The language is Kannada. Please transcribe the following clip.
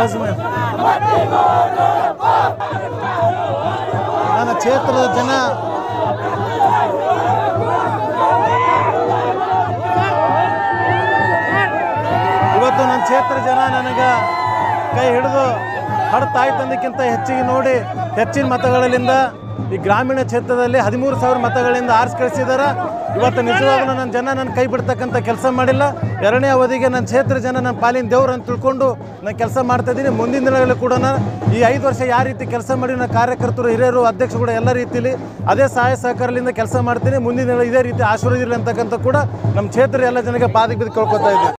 ಅಜ್ಮೇರ್ ನನ್ನ ಕ್ಷೇತ್ರದ ಜನ ಇವತ್ತು ನನ್ನ ಕ್ಷೇತ್ರ ಜನ ನನಗೆ ಕೈ ಹಿಡಿದು ಹಡ ತಾಯಿ ತಂದಕ್ಕಿಂತ ಹೆಚ್ಚಿಗೆ ನೋಡಿ ಹೆಚ್ಚಿನ ಮತಗಳಿಂದ ಈ ಗ್ರಾಮೀಣ ಕ್ಷೇತ್ರದಲ್ಲಿ ಹದಿಮೂರು ಸಾವಿರ ಮತಗಳಿಂದ ಆರಿಸಿ ಕಳಿಸಿದಾರೆ ಇವತ್ತು ನಿಜವಾಗ್ಲೂ ನನ್ನ ಜನ ನನ್ನ ಕೈ ಬಿಡ್ತಕ್ಕಂಥ ಕೆಲಸ ಮಾಡಿಲ್ಲ ಎರಡನೇ ಅವಧಿಗೆ ನನ್ನ ಕ್ಷೇತ್ರ ಜನ ನನ್ನ ಪಾಲಿನ ದೇವ್ರು ಅಂತ ತಿಳ್ಕೊಂಡು ನಾನು ಕೆಲಸ ಮಾಡ್ತಾ ಇದ್ದೀನಿ ಮುಂದಿನ ದಿನಗಳಲ್ಲಿ ಕೂಡ ನಾನು ಈ ಐದು ವರ್ಷ ಯಾವ ರೀತಿ ಕೆಲಸ ಮಾಡಿ ನನ್ನ ಕಾರ್ಯಕರ್ತರು ಹಿರಿಯರು ಅಧ್ಯಕ್ಷರು ಕೂಡ ಎಲ್ಲ ರೀತಿಯಲ್ಲಿ ಅದೇ ಸಹಾಯ ಸಹಕಾರದಿಂದ ಕೆಲಸ ಮಾಡ್ತೀನಿ ಮುಂದಿನ ದಿನ ಇದೇ ರೀತಿ ಆಶೀರ್ವದಿರಲಿ ಅಂತಕ್ಕಂಥ ಕೂಡ ನಮ್ಮ ಕ್ಷೇತ್ರ ಎಲ್ಲ ಜನಕ್ಕೆ ಪಾದಕ್ಕೆ ಬಿದ್ದು ಕೇಳ್ಕೊತಾ ಇದ್ದೀನಿ